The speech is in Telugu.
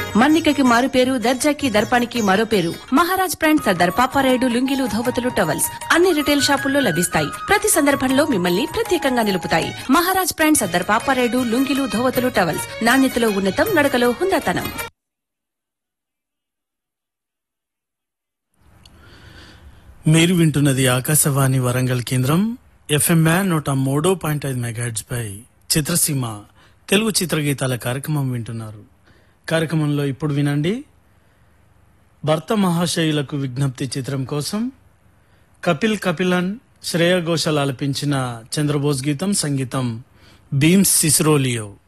మన్నికకి మారు పేరు దర్జాకి దర్పానికి మరో పేరు మహారాజ్ బ్రాండ్ సర్దార్ పాపారాయుడు లుంగిలు ధోవతులు టవల్స్ అన్ని రిటైల్ షాపుల్లో లభిస్తాయి ప్రతి సందర్భంలో మిమ్మల్ని ప్రత్యేకంగా నిలుపుతాయి మహారాజ్ బ్రాండ్ సర్దార్ పాపారాయుడు లుంగిలు ధోవతులు టవల్స్ నాణ్యతలో ఉన్నతం నడకలో హుందాతనం మీరు వింటున్నది ఆకాశవాణి వరంగల్ కేంద్రం ఎఫ్ఎం బ్యాన్ నూట మూడు పాయింట్ ఐదు మెగాహెడ్స్ పై చిత్రసీమ తెలుగు చిత్రగీతాల కార్యక్రమం వింటున్నారు కార్యక్రమంలో ఇప్పుడు వినండి భర్త మహాశయులకు విజ్ఞప్తి చిత్రం కోసం కపిల్ కపిలన్ శ్రేయ ఘోషల్ ఆలపించిన చంద్రబోస్ గీతం సంగీతం భీమ్స్ సిస్రోలియో